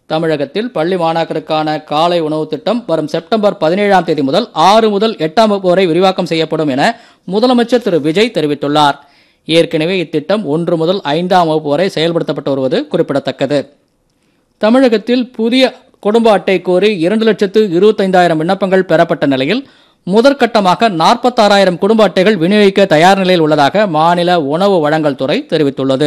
தமிழகத்தில் பள்ளி மாணாக்கருக்கான காலை உணவு திட்டம் வரும் செப்டம்பர் பதினேழாம் தேதி முதல் ஆறு முதல் எட்டாம் வகுப்பு வரை விரிவாக்கம் செய்யப்படும் என முதலமைச்சர் திரு விஜய் தெரிவித்துள்ளார் ஏற்கனவே இத்திட்டம் ஒன்று முதல் ஐந்தாம் வகுப்பு வரை செயல்படுத்தப்பட்டு வருவது குறிப்பிடத்தக்கது தமிழகத்தில் புதிய குடும்ப அட்டை கோரி இரண்டு லட்சத்து இருபத்தைந்தாயிரம் விண்ணப்பங்கள் பெறப்பட்ட நிலையில் முதற்கட்டமாக நாற்பத்தாறாயிரம் குடும்ப அட்டைகள் விநியோகிக்க தயார் நிலையில் உள்ளதாக மாநில உணவு வழங்கல் துறை தெரிவித்துள்ளது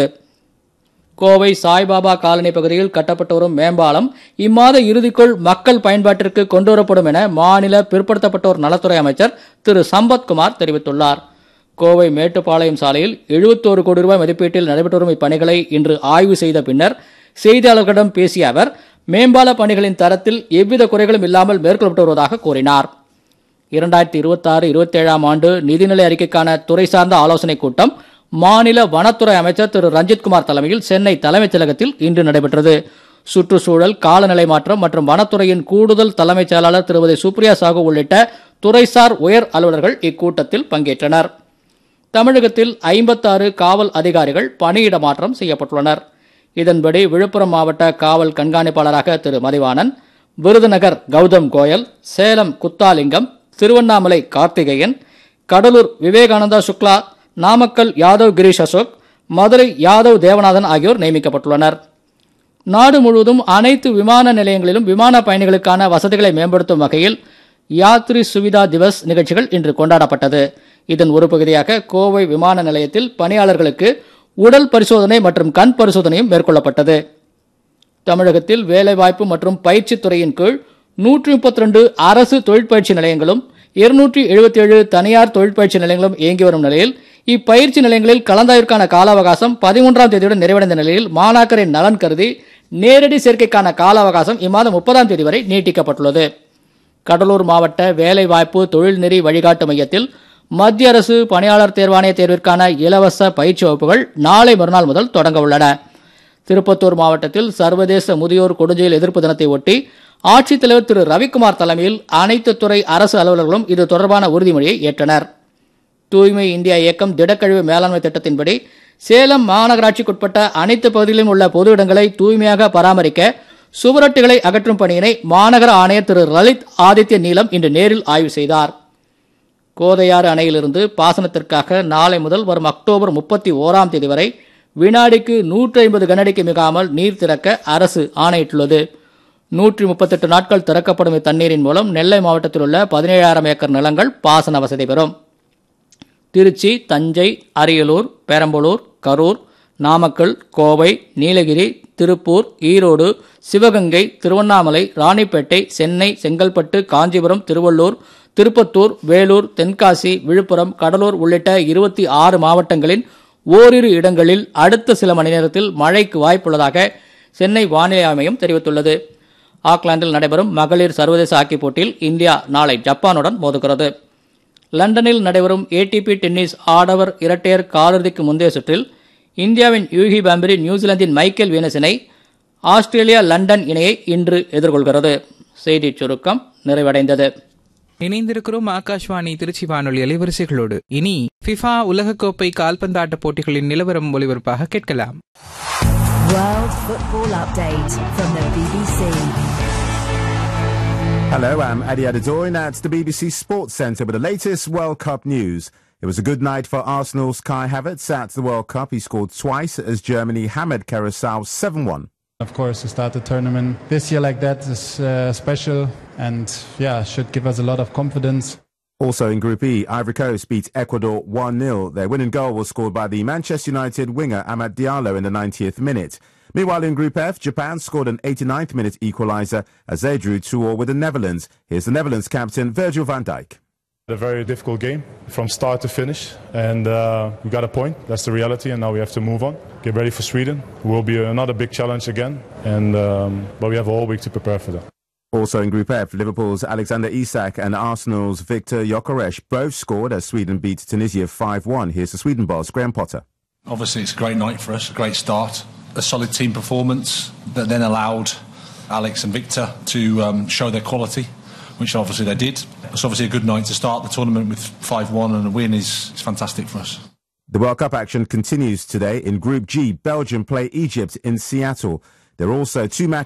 கோவை சாய்பாபா காலனி பகுதியில் கட்டப்பட்டு வரும் மேம்பாலம் இம்மாத இறுதிக்குள் மக்கள் பயன்பாட்டிற்கு கொண்டுவரப்படும் என மாநில பிற்படுத்தப்பட்டோர் நலத்துறை அமைச்சர் திரு சம்பத்குமார் தெரிவித்துள்ளார் கோவை மேட்டுப்பாளையம் சாலையில் எழுபத்தோரு கோடி ரூபாய் மதிப்பீட்டில் நடைபெற்று வரும் இப்பணிகளை இன்று ஆய்வு செய்த பின்னர் செய்தியாளர்களிடம் பேசிய அவர் மேம்பால பணிகளின் தரத்தில் எவ்வித குறைகளும் இல்லாமல் மேற்கொள்ளப்பட்டு வருவதாக கூறினார் இரண்டாயிரத்தி இருபத்தாறு இருபத்தேழாம் ஆண்டு நிதிநிலை அறிக்கைக்கான துறை சார்ந்த ஆலோசனைக் கூட்டம் மாநில வனத்துறை அமைச்சர் திரு ரஞ்சித்குமார் தலைமையில் சென்னை தலைமைச் செயலகத்தில் இன்று நடைபெற்றது சுற்றுச்சூழல் காலநிலை மாற்றம் மற்றும் வனத்துறையின் கூடுதல் தலைமைச் செயலாளர் திருமதி சுப்ரியா சாகு உள்ளிட்ட துறைசார் உயர் அலுவலர்கள் இக்கூட்டத்தில் பங்கேற்றனர் தமிழகத்தில் ஐம்பத்தாறு காவல் அதிகாரிகள் பணியிட மாற்றம் செய்யப்பட்டுள்ளனர் இதன்படி விழுப்புரம் மாவட்ட காவல் கண்காணிப்பாளராக திரு மதிவாணன் விருதுநகர் கௌதம் கோயல் சேலம் குத்தாலிங்கம் திருவண்ணாமலை கார்த்திகேயன் கடலூர் விவேகானந்தா சுக்லா நாமக்கல் யாதவ் கிரீஷ் அசோக் மதுரை யாதவ் தேவநாதன் ஆகியோர் நியமிக்கப்பட்டுள்ளனர் நாடு முழுவதும் அனைத்து விமான நிலையங்களிலும் விமான பயணிகளுக்கான வசதிகளை மேம்படுத்தும் வகையில் யாத்ரி சுவிதா திவஸ் நிகழ்ச்சிகள் இன்று கொண்டாடப்பட்டது இதன் ஒரு பகுதியாக கோவை விமான நிலையத்தில் பணியாளர்களுக்கு உடல் பரிசோதனை மற்றும் கண் பரிசோதனையும் மேற்கொள்ளப்பட்டது தமிழகத்தில் வேலைவாய்ப்பு மற்றும் பயிற்சித் துறையின் கீழ் நூற்றி முப்பத்தி ரெண்டு அரசு தொழிற்பயிற்சி நிலையங்களும் இருநூற்றி எழுபத்தி ஏழு தனியார் தொழிற்பயிற்சி நிலையங்களும் இயங்கி வரும் நிலையில் இப்பயிற்சி நிலையங்களில் கலந்தாய்விற்கான கால அவகாசம் பதிமூன்றாம் தேதியுடன் நிறைவடைந்த நிலையில் மாணாக்கரின் நலன் கருதி நேரடி சேர்க்கைக்கான கால அவகாசம் இம்மாதம் முப்பதாம் தேதி வரை நீட்டிக்கப்பட்டுள்ளது கடலூர் மாவட்ட வேலைவாய்ப்பு தொழில்நெறி வழிகாட்டு மையத்தில் மத்திய அரசு பணியாளர் தேர்வாணைய தேர்விற்கான இலவச பயிற்சி வகுப்புகள் நாளை மறுநாள் முதல் தொடங்க உள்ளன திருப்பத்தூர் மாவட்டத்தில் சர்வதேச முதியோர் கொடுஞ்செயல் எதிர்ப்பு தினத்தை ஒட்டி ஆட்சித்தலைவர் திரு ரவிக்குமார் தலைமையில் அனைத்து துறை அரசு அலுவலர்களும் இது தொடர்பான உறுதிமொழியை ஏற்றனர் தூய்மை இந்தியா இயக்கம் திடக்கழிவு மேலாண்மை திட்டத்தின்படி சேலம் மாநகராட்சிக்குட்பட்ட அனைத்து பகுதிகளிலும் உள்ள பொது இடங்களை தூய்மையாக பராமரிக்க சுவரொட்டிகளை அகற்றும் பணியினை மாநகர ஆணையர் திரு லலித் ஆதித்ய நீலம் இன்று நேரில் ஆய்வு செய்தார் கோதையாறு அணையிலிருந்து பாசனத்திற்காக நாளை முதல் வரும் அக்டோபர் முப்பத்தி ஓராம் தேதி வரை வினாடிக்கு நூற்றி ஐம்பது கனஅடிக்கு மிகாமல் நீர் திறக்க அரசு ஆணையிட்டுள்ளது நூற்றி முப்பத்தெட்டு நாட்கள் திறக்கப்படும் இத்தண்ணீரின் மூலம் நெல்லை மாவட்டத்தில் உள்ள பதினேழாயிரம் ஏக்கர் நிலங்கள் பாசன வசதி பெறும் திருச்சி தஞ்சை அரியலூர் பெரம்பலூர் கரூர் நாமக்கல் கோவை நீலகிரி திருப்பூர் ஈரோடு சிவகங்கை திருவண்ணாமலை ராணிப்பேட்டை சென்னை செங்கல்பட்டு காஞ்சிபுரம் திருவள்ளூர் திருப்பத்தூர் வேலூர் தென்காசி விழுப்புரம் கடலூர் உள்ளிட்ட இருபத்தி ஆறு மாவட்டங்களின் ஓரிரு இடங்களில் அடுத்த சில மணி நேரத்தில் மழைக்கு வாய்ப்புள்ளதாக சென்னை வானிலை ஆய்வு தெரிவித்துள்ளது ஆக்லாந்தில் நடைபெறும் மகளிர் சர்வதேச ஹாக்கி போட்டியில் இந்தியா நாளை ஜப்பானுடன் மோதுகிறது லண்டனில் நடைபெறும் ஏடிபி டென்னிஸ் ஆடவர் இரட்டையர் காலிறுதிக்கு முந்தைய சுற்றில் இந்தியாவின் யூகி பாம்பரி நியூசிலாந்தின் மைக்கேல் வீனஸ் இணை ஆஸ்திரேலியா லண்டன் இணையை இன்று எதிர்கொள்கிறது செய்திச் சுருக்கம் நிறைவடைந்தது இணைந்திருக்கிறோம் ஆகாஷ்வாணி திருச்சி வானொலி அலைவரிசைகளோடு இனி ஃபிஃபா உலகக்கோப்பை கால்பந்தாட்ட போட்டிகளின் நிலவரம் ஒலிபரப்பாக கேட்கலாம் World Football Update from the BBC. Hello, I'm Adi Adedoy. Now it's the BBC Sports Centre with the latest World Cup news. It was a good night for Arsenal's Kai Havertz at the World Cup. He scored twice as Germany hammered Curacao 7-1. Of course, to start the tournament this year like that is uh, special and yeah, should give us a lot of confidence. Also in Group E, Ivory Coast beat Ecuador 1-0. Their winning goal was scored by the Manchester United winger Amad Diallo in the 90th minute. Meanwhile, in Group F, Japan scored an 89th minute equaliser as they drew 2-all with the Netherlands. Here's the Netherlands captain Virgil van Dijk. A very difficult game from start to finish, and uh, we got a point. That's the reality, and now we have to move on. Get ready for Sweden. It will be another big challenge again, and um, but we have all week to prepare for that. Also in Group F, Liverpool's Alexander Isak and Arsenal's Victor Jokeresh both scored as Sweden beat Tunisia 5-1. Here's the Sweden boss, Graham Potter. Obviously, it's a great night for us, a great start, a solid team performance that then allowed Alex and Victor to um, show their quality, which obviously they did. It's obviously a good night to start the tournament with 5 1, and a win is, is fantastic for us. The World Cup action continues today. In Group G, Belgium play Egypt in Seattle. There are also two matches.